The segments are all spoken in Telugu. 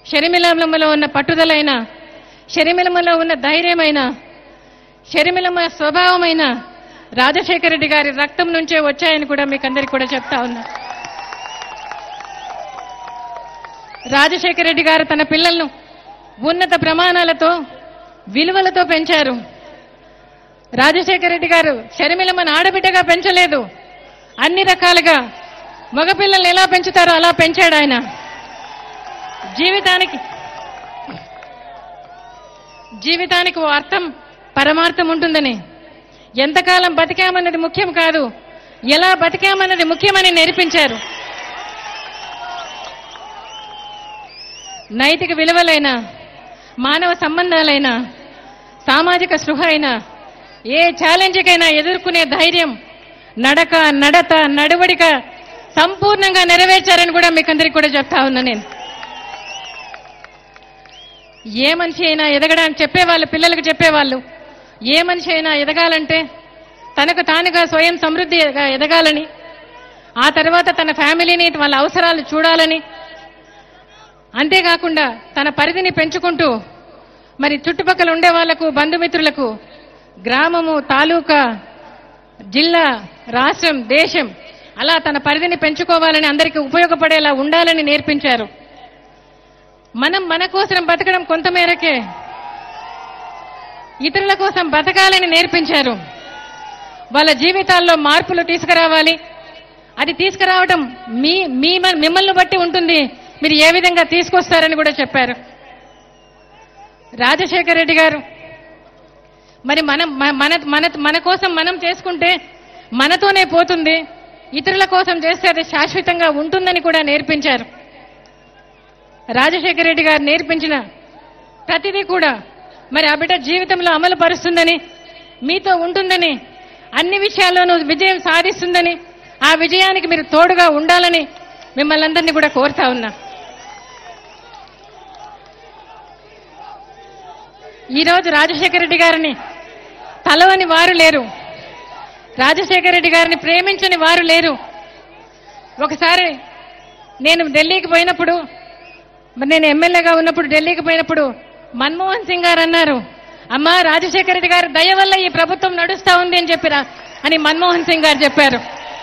షరిమిలమ్మలో ఉన్న పట్టుదలైన షరిమిలమ్మలో ఉన్న ధైర్యమైన షరిమిలమ్మ స్వభావమైన రాజశేఖర రెడ్డి గారి రక్తం నుంచే వచ్చాయని కూడా మీకు అందరికి కూడా చెప్తా ఉన్నా రాజశేఖర రెడ్డి గారు తన పిల్లలను ఉన్నత ప్రమాణాలతో విలువలతో పెంచారు రాజశేఖర రెడ్డి గారు షర్మిలమ్మను ఆడబిడ్డగా పెంచలేదు అన్ని రకాలుగా మగపిల్లల్ని ఎలా పెంచుతారో అలా పెంచాడు ఆయన జీవితానికి జీవితానికి ఓ అర్థం పరమార్థం ఉంటుందని ఎంతకాలం బతికామన్నది ముఖ్యం కాదు ఎలా బతికామన్నది ముఖ్యమని నేర్పించారు నైతిక విలువలైన మానవ సంబంధాలైన సామాజిక స్పృహ అయినా ఏ ఛాలెంజ్కైనా ఎదుర్కొనే ధైర్యం నడక నడత నడవడిక సంపూర్ణంగా నెరవేర్చారని కూడా మీకు అందరికీ కూడా చెప్తా ఉన్నా నేను ఏ మనిషి అయినా ఎదగడానికి చెప్పేవాళ్ళు పిల్లలకు చెప్పేవాళ్ళు ఏ మనిషి అయినా ఎదగాలంటే తనకు తానుగా స్వయం సమృద్ధిగా ఎదగాలని ఆ తర్వాత తన ఫ్యామిలీని వాళ్ళ అవసరాలు చూడాలని అంతేకాకుండా తన పరిధిని పెంచుకుంటూ మరి చుట్టుపక్కల ఉండే వాళ్లకు బంధుమిత్రులకు గ్రామము తాలూకా జిల్లా రాష్ట్రం దేశం అలా తన పరిధిని పెంచుకోవాలని అందరికీ ఉపయోగపడేలా ఉండాలని నేర్పించారు మనం మన కోసం బతకడం కొంతమేరకే ఇతరుల కోసం బతకాలని నేర్పించారు వాళ్ళ జీవితాల్లో మార్పులు తీసుకురావాలి అది తీసుకురావడం మీ మీ మిమ్మల్ని బట్టి ఉంటుంది మీరు ఏ విధంగా తీసుకొస్తారని కూడా చెప్పారు రాజశేఖర రెడ్డి గారు మరి మనం మ- మన మన మన కోసం మనం చేసుకుంటే మనతోనే పోతుంది ఇతరుల కోసం చేస్తే అది శాశ్వతంగా ఉంటుందని కూడా నేర్పించారు రాజశేఖర రెడ్డి గారు నేర్పించిన ప్రతిదీ కూడా మరి ఆ బిడ్డ జీవితంలో అమలు పరుస్తుందని మీతో ఉంటుందని అన్ని విషయాల్లోనూ విజయం సాధిస్తుందని ఆ విజయానికి మీరు తోడుగా ఉండాలని మిమ్మల్ని అందరినీ కూడా కోరుతా ఉన్నా ఈరోజు రాజశేఖర రెడ్డి గారిని తలవని వారు లేరు రాజశేఖర రెడ్డి గారిని ప్రేమించని వారు లేరు ఒకసారి నేను ఢిల్లీకి పోయినప్పుడు మరి నేను ఎమ్మెల్యేగా ఉన్నప్పుడు ఢిల్లీకి పోయినప్పుడు మన్మోహన్ సింగ్ గారు అన్నారు అమ్మా రాజశేఖర రెడ్డి గారి దయ వల్ల ఈ ప్రభుత్వం నడుస్తా ఉంది అని చెప్పిరా అని మన్మోహన్ సింగ్ గారు చెప్పారు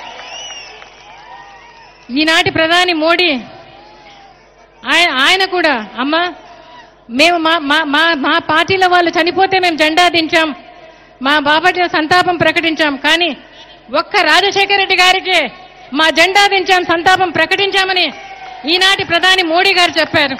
ఈనాటి ప్రధాని మోడీ ఆయన ఆయన కూడా అమ్మా మేము మా మా మా మా పార్టీలో వాళ్ళు చనిపోతే మేము జెండా దించాం మా బాబాజీ సంతాపం ప్రకటించాం కానీ ఒక్క రాజశేఖర రెడ్డి గారికి మా జెండా దించాం సంతాపం ప్రకటించామని ఈనాటి ప్రధాని మోడీ గారు చెప్పారు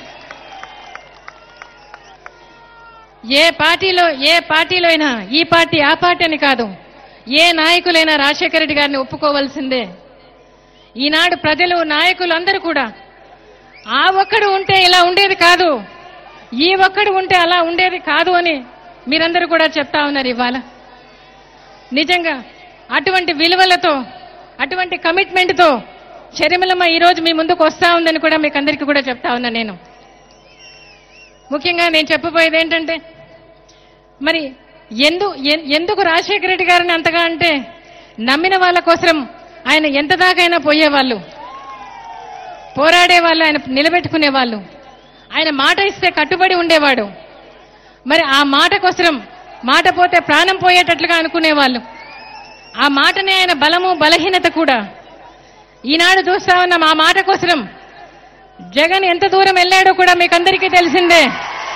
ఏ పార్టీలో ఏ పార్టీలో అయినా ఈ పార్టీ ఆ పార్టీ అని కాదు ఏ నాయకులైనా రాజశేఖర రెడ్డి గారిని ఒప్పుకోవాల్సిందే ఈనాడు ప్రజలు నాయకులు అందరూ కూడా ఆ ఒక్కడు ఉంటే ఇలా ఉండేది కాదు ఈ ఒక్కడు ఉంటే అలా ఉండేది కాదు అని మీరందరూ కూడా చెప్తా ఉన్నారు ఇవాళ నిజంగా అటువంటి విలువలతో అటువంటి కమిట్మెంట్తో షర్మిలమ్మ ఈరోజు మీ ముందుకు వస్తా ఉందని కూడా మీకు అందరికీ కూడా చెప్తా ఉన్నా నేను ముఖ్యంగా నేను చెప్పబోయేది ఏంటంటే మరి ఎందు ఎన్- ఎందుకు రాజశేఖర రెడ్డి గారిని అంతగా అంటే నమ్మిన వాళ్ళ కోసం ఆయన ఎంత దాకైనా పోయేవాళ్ళు పోరాడే వాళ్ళు ఆయన నిలబెట్టుకునే వాళ్ళు ఆయన మాట ఇస్తే కట్టుబడి ఉండేవాడు మరి ఆ మాట కోసం మాట పోతే ప్రాణం పోయేటట్లుగా అనుకునేవాళ్ళు ఆ మాటనే ఆయన బలము బలహీనత కూడా ఈనాడు చూస్తా ఉన్నాం ఆ మాట కోసం జగన్ ఎంత దూరం వెళ్ళాడో కూడా మీకు అందరికీ తెలిసిందే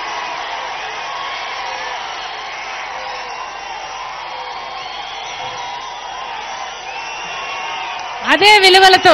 అదే విలువలతో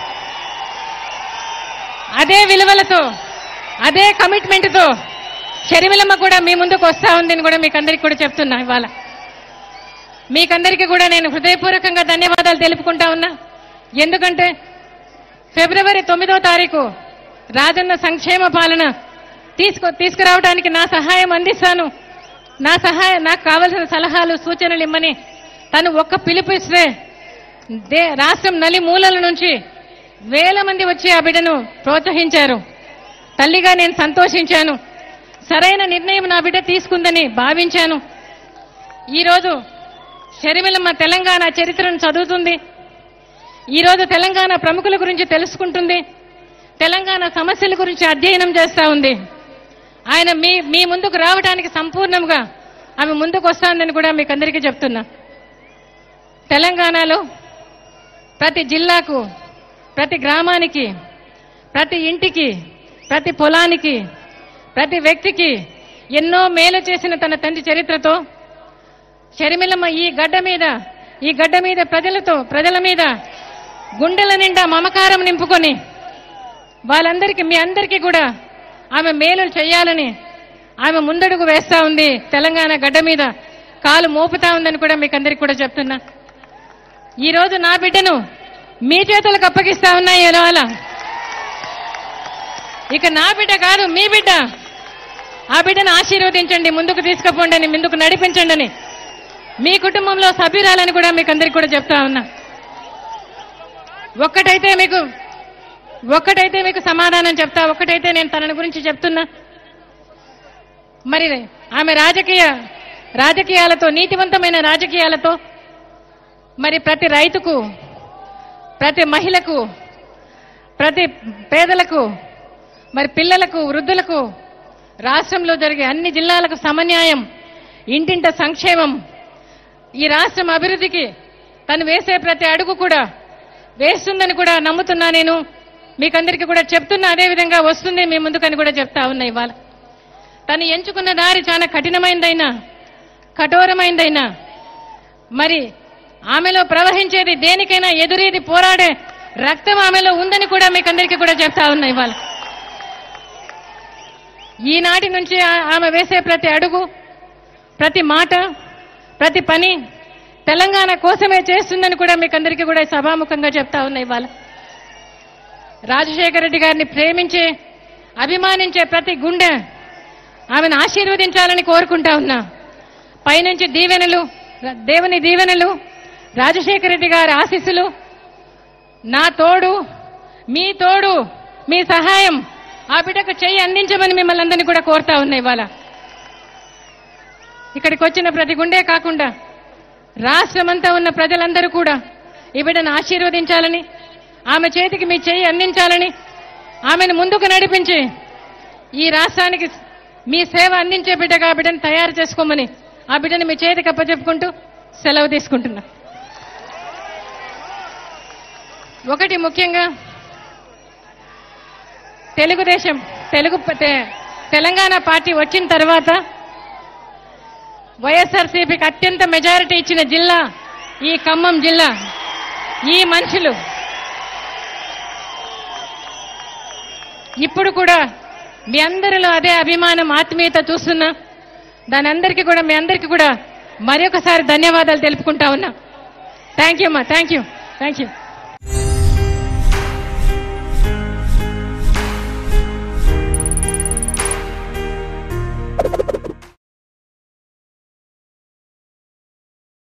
అదే విలువలతో అదే కమిట్మెంట్తో షర్మిలమ్మ కూడా మీ ముందుకు వస్తా ఉందని కూడా మీకు అందరికీ కూడా చెప్తున్నా ఇవాళ మీకందరికీ కూడా నేను హృదయపూర్వకంగా ధన్యవాదాలు తెలుపుకుంటా ఉన్నా ఎందుకంటే ఫిబ్రవరి తొమ్మిదో తారీఖు రాజన్న సంక్షేమ పాలన తీసుకు తీసుకురావడానికి నా సహాయం అందిస్తాను నా సహాయం నాకు కావలసిన సలహాలు సూచనలు ఇమ్మని తను ఒక్క పిలుపు ఇస్తే దే రాష్ట్రం నలి మూలల నుంచి వేల మంది వచ్చి ఆ బిడ్డను ప్రోత్సహించారు తల్లిగా నేను సంతోషించాను సరైన నిర్ణయం నా బిడ్డ తీసుకుందని భావించాను ఈరోజు షర్మిలమ్మ తెలంగాణ చరిత్రను చదువుతుంది ఈరోజు తెలంగాణ ప్రముఖుల గురించి తెలుసుకుంటుంది తెలంగాణ సమస్యల గురించి అధ్యయనం చేస్తా ఉంది ఆయన మీ మీ ముందుకు రావడానికి సంపూర్ణంగా ఆమె ముందుకు వస్తానని కూడా మీకు అందరికీ చెప్తున్నా తెలంగాణలో ప్రతి జిల్లాకు ప్రతి గ్రామానికి ప్రతి ఇంటికి ప్రతి పొలానికి ప్రతి వ్యక్తికి ఎన్నో మేలు చేసిన తన తండ్రి చరిత్రతో షర్మిలమ్మ ఈ గడ్డ మీద ఈ గడ్డ మీద ప్రజలతో ప్రజల మీద గుండెల నిండా మమకారం నింపుకొని వాళ్ళందరికీ మీ అందరికీ కూడా ఆమె మేలు చేయాలని ఆమె ముందడుగు వేస్తా ఉంది తెలంగాణ గడ్డ మీద కాలు మోపుతా ఉందని కూడా మీకు అందరికీ కూడా చెప్తున్నా ఈ రోజు నా బిడ్డను మీ చేతులకు అప్పగిస్తా ఉన్నాయి ఇవాళ ఇక నా బిడ్డ కాదు మీ బిడ్డ ఆ బిడ్డను ఆశీర్వదించండి ముందుకు తీసుకుపోండి అని ముందుకు నడిపించండి అని మీ కుటుంబంలో సభ్యురాలని కూడా మీకు అందరికీ కూడా చెప్తా ఉన్నా ఒక్కటైతే మీకు ఒక్కటైతే మీకు సమాధానం చెప్తా ఒక్కటైతే నేను తనని గురించి చెప్తున్నా మరి ఆమె రాజకీయ రాజకీయాలతో నీతివంతమైన రాజకీయాలతో మరి ప్రతి రైతుకు ప్రతి మహిళకు ప్రతి పేదలకు మరి పిల్లలకు వృద్ధులకు రాష్ట్రంలో జరిగే అన్ని జిల్లాలకు సమన్యాయం ఇంటింట సంక్షేమం ఈ రాష్ట్రం అభివృద్ధికి తను వేసే ప్రతి అడుగు కూడా వేస్తుందని కూడా నమ్ముతున్నా నేను మీకందరికీ కూడా చెప్తున్నా అదే విధంగా వస్తుంది మీ ముందుకని కూడా చెప్తా ఉన్నా ఇవాళ తను ఎంచుకున్న దారి చాలా కఠినమైందైనా కఠోరమైందైనా మరి ఆమెలో ప్రవహించేది దేనికైనా ఎదురీది పోరాడే రక్తం ఆమెలో ఉందని కూడా మీకందరికీ కూడా చెప్తా ఉన్నా ఇవాళ ఈనాటి నుంచి ఆ- ఆమె వేసే ప్రతి అడుగు ప్రతి మాట ప్రతి పని తెలంగాణ కోసమే చేస్తుందని కూడా మీకందరికీ కూడా సభాముఖంగా చెప్తా ఉన్నా ఇవాళ రాజశేఖర రెడ్డి గారిని ప్రేమించే అభిమానించే ప్రతి గుండె ఆమెను ఆశీర్వదించాలని కోరుకుంటా ఉన్నా పైనుంచి దీవెనలు ర- దేవుని దీవెనలు రాజశేఖర రెడ్డి గారి ఆశీస్సులు నా తోడు మీ తోడు మీ సహాయం ఆ బిడ్డకు చెయ్యి అందించమని మిమ్మల్ని అందరినీ కూడా కోరుతా ఉన్నా ఇవాళ ఇక్కడికి వచ్చిన ప్రతి గుండే కాకుండా రాష్ట్రమంతా ఉన్న ప్రజలందరూ కూడా ఈ బిడ్డను ఆశీర్వదించాలని ఆమె చేతికి మీ చెయ్యి అందించాలని ఆమెను ముందుకు నడిపించి ఈ రాష్ట్రానికి మీ సేవ అందించే బిడ్డగా ఆ బిడ్డను తయారు చేసుకోమని ఆ బిడ్డను మీ చేతికి అప్పచెప్పుకుంటూ సెలవు తీసుకుంటున్నా ఒకటి ముఖ్యంగా తెలుగుదేశం తెలుగు తె- తెలంగాణ పార్టీ వచ్చిన తర్వాత వైఎస్ఆర్సీపీకి అత్యంత మెజారిటీ ఇచ్చిన జిల్లా ఈ ఖమ్మం జిల్లా ఈ మనుషులు ఇప్పుడు కూడా మీ అందరిలో అదే అభిమానం ఆత్మీయత చూస్తున్నా దాని అందరికీ కూడా మీ అందరికీ కూడా మరొకసారి ధన్యవాదాలు తెలుపుకుంటా ఉన్నా థ్యాంక్ యూ అమ్మా థ్యాంక్ యూ థ్యాంక్ యూ